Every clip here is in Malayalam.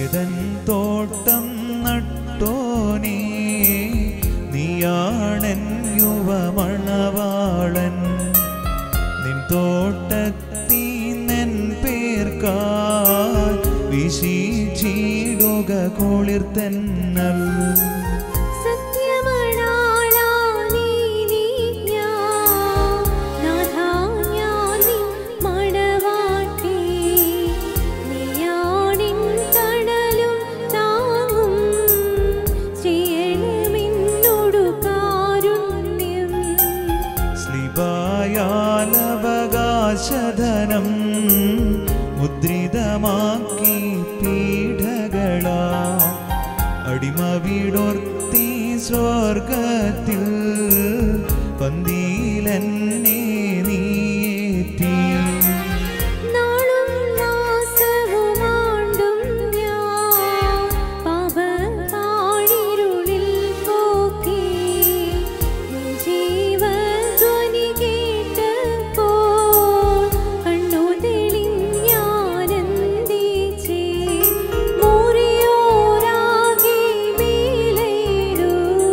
ഏതൻ തോട്ടം നട്ടോനേ നീയാണെൻ യുവമണവാളൻ നിൻ തോട്ടത്തീ നെൻ പേർക്കാൽ വിശീച്ചിടുക കുളിർത്തന്നൽ സത്യമണാളാ നീ നീ ഞാൻ നാഥാ ഞാൻ നിൻ മണവാട്ടി നീയാണിൻ തണലും താങ്ങും ചെയ്യണമെന്നോടു കാരുണ്യം സ്ലിബായാലവകാശധനം മുദ്രിതമാക്കി പീഠകളാ അടിമ വീടോർത്തി സ്വർഗത്തിൽ പന്തിയിലെന്നെ നീയേറ്റി നാളും നാസവുമാണ്ടും ഞാൻ പാപപാഴിരുളിൽ പോക്കി നിൻ ജീവധ്വനി കേട്ടപ്പോൾ കണ്ണു തെളിഞ്ഞാനന്ദിച്ചേ. മുറിയോരാകെ മേലേടു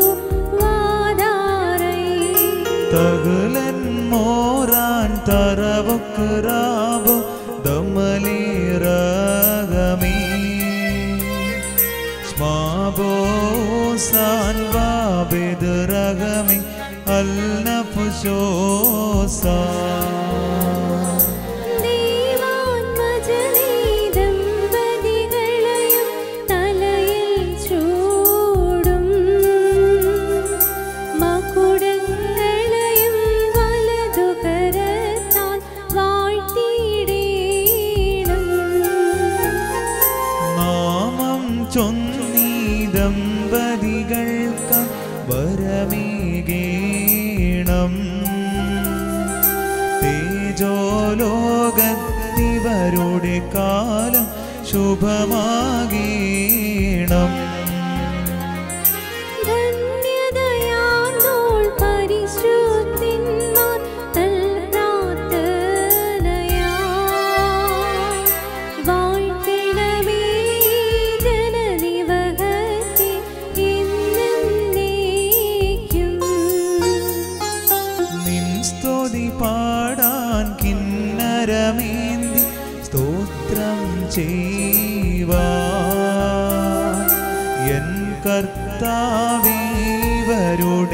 വാതാരൈ തകലൻ മോറാൻ തറവക്കുറാബോ ദമലേറകമേ സ്മാബോസാൻ വാബെദറകമേ അൽനഫുശോസാ ദൈവാത്മജനേ ദമ്പതികളെയും തലയിൽ ചൂടും മകുടങ്ങളെയും വലതു കരത്താൽ വാഴ്ത്തിയിടേണം നാമം ചൊന്നീ ദമ്പതികൾക്ക് വരമേകേണം തേജോലോകത്തിവരുടെ കാലം ശുഭമാകേണം ധന്യതയാർന്നോൾ പരിശുദ്ധിന്മാർ തൽ പ്രാർത്ഥനയാൽ വാഴ്ത്തിടമേ ജനനിവഹത്തെ എന്നേക്കും. നിൻ സ്തുതി പാടാൻ കിന്നരമേന്തി സ്തോത്രം ചെയ്വാൻ എൻ കർത്താവീവരുടെ